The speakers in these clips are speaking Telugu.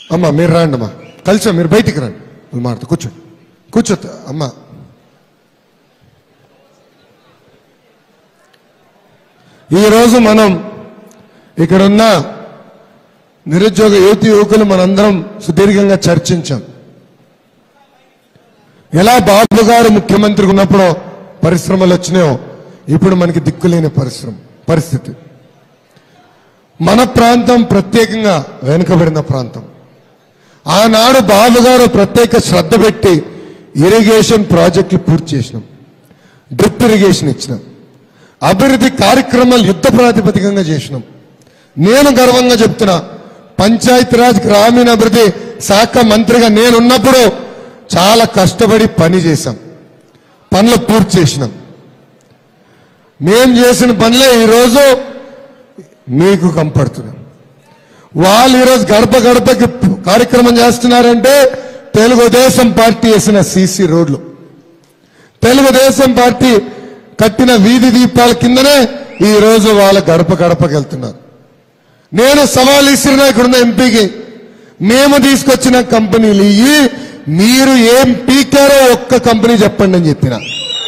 అమ్మా మీరు రండి అమ్మా కలిసి మీరు బయటికి రండి వాళ్ళు మాట్లాడు కూర్చోండి కూర్చోద్దు అమ్మా ఈరోజు మనం ఇక్కడున్న నిరుద్యోగ యువతి యువకులు మనందరం సుదీర్ఘంగా చర్చించాం ఎలా బాబు గారు ముఖ్యమంత్రి ఉన్నప్పుడు పరిశ్రమలు వచ్చినాయో ఇప్పుడు మనకి దిక్కులేని పరిశ్రమ పరిస్థితి మన ప్రాంతం ప్రత్యేకంగా వెనుకబడిన ప్రాంతం ఆనాడు బాబు గారు ప్రత్యేక శ్రద్ధ పెట్టి ఇరిగేషన్ ప్రాజెక్టులు పూర్తి చేసినాం డ్రిప్ ఇరిగేషన్ ఇచ్చినాం అభివృద్ధి కార్యక్రమాలు యుద్ధ ప్రాతిపదికంగా చేసినాం నేను గర్వంగా చెప్తున్నా పంచాయతీరాజ్ గ్రామీణాభివృద్ధి శాఖ మంత్రిగా నేనున్నప్పుడు చాలా కష్టపడి పని చేశాం పనులు పూర్తి చేసినాం మేం చేసిన పనులే ఈరోజు మీకు కంపడుతున్నాం వాళ్ళు ఈరోజు గడప గడపకి కార్యక్రమం చేస్తున్నారంటే తెలుగుదేశం పార్టీ వేసిన సీసీ రోడ్లు తెలుగుదేశం పార్టీ కట్టిన వీధి దీపాల కిందనే ఈ రోజు వాళ్ళ గడప గడపకి వెళ్తున్నారు నేను సవాల్ ఇస్తున్న ఇక్కడున్న ఎంపీకి మేము తీసుకొచ్చిన కంపెనీలు ఇవి మీరు ఏం పీకారో ఒక్క కంపెనీ చెప్పండి అని చెప్పిన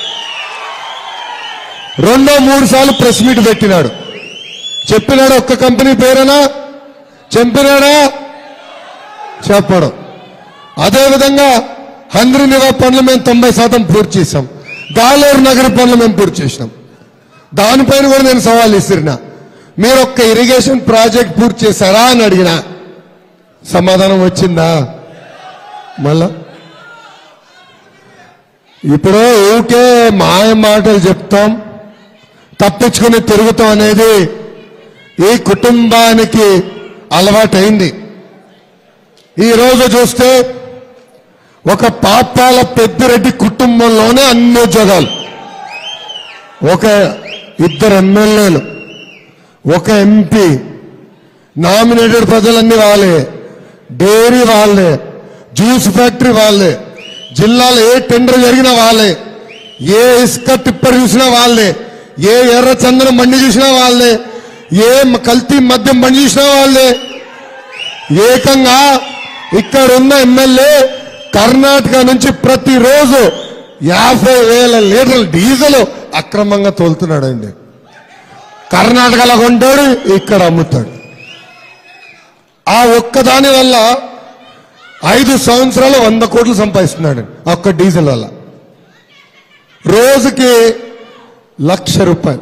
రెండో మూడు సార్లు ప్రెస్ మీట్ పెట్టినాడు చెప్పినాడు ఒక్క కంపెనీ పేరేనా చెప్పినాడా చెప్పడం అదేవిధంగా హంద్రి నివా పనులు మేము తొంభై శాతం పూర్తి చేశాం గాలేరు నగర పనులు మేము పూర్తి చేసినాం దానిపైన కూడా నేను సవాల్ ఇస్తున్నా మీరు ఒక్క ఇరిగేషన్ ప్రాజెక్ట్ పూర్తి చేశారా అని అడిగిన సమాధానం వచ్చిందా మళ్ళా ఇప్పుడు ఊకే మాయ మాటలు చెప్తాం తప్పించుకుని తిరుగుతాం అనేది ఈ కుటుంబానికి అలవాటైంది ఈ రోజు చూస్తే ఒక పాపాల పెద్దిరెడ్డి కుటుంబంలోనే అన్ని ఉద్యోగాలు ఒక ఇద్దరు ఎమ్మెల్యేలు ఒక ఎంపీ నామినేటెడ్ ప్రజలన్నీ వాళ్ళే డైరీ వాళ్ళే జ్యూస్ ఫ్యాక్టరీ వాళ్ళే జిల్లాలో ఏ టెండర్ జరిగినా వాళ్ళే ఏ ఇసుక టిప్పర్ చూసినా వాళ్ళే ఏ ఎర్ర చందనం బండి చూసినా వాళ్ళే ఏ మ- కల్తీ మద్యం బండి చూసినా వాళ్ళే ఏకంగా ఇక్కడ ఉన్న ఎమ్మెల్యే కర్ణాటక నుంచి ప్రతిరోజు యాభై వేల లీటర్ల డీజిల్ అక్రమంగా తోలుతున్నాడండి కర్ణాటకలో కొంటాడు ఇక్కడ అమ్ముతాడు ఆ ఒక్కదాని వల్ల ఐదు సంవత్సరాలు వంద కోట్లు సంపాదిస్తున్నాడు ఆ ఒక్క డీజిల్ వల్ల రోజుకి లక్ష రూపాయలు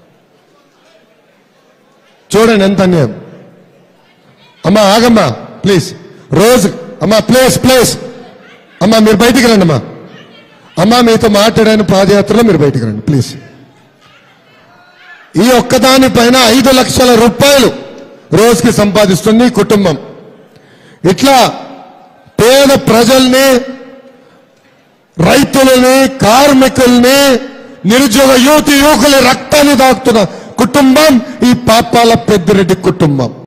చూడండి ఎంత అన్యాయం అమ్మా ఆగమ్మా ప్లీజ్ రోజు అమ్మా ప్లేస్ ప్లేస్ అమ్మా మీరు బయటికి రండి అమ్మా అమ్మా మీతో మాట్లాడాను పాదయాత్రలో మీరు బయటికి రండి ప్లీజ్ ఈ ఒక్కదాని పైన ఐదు లక్షల రూపాయలు రోజుకి సంపాదిస్తుంది ఈ కుటుంబం ఇట్లా పేద ప్రజల్ని రైతులని కార్మికుల్ని నిరుద్యోగ యువతి యువకుల రక్తాన్ని దాక్కుతున్న కుటుంబం ఈ పాపాల పెద్దిరెడ్డి కుటుంబం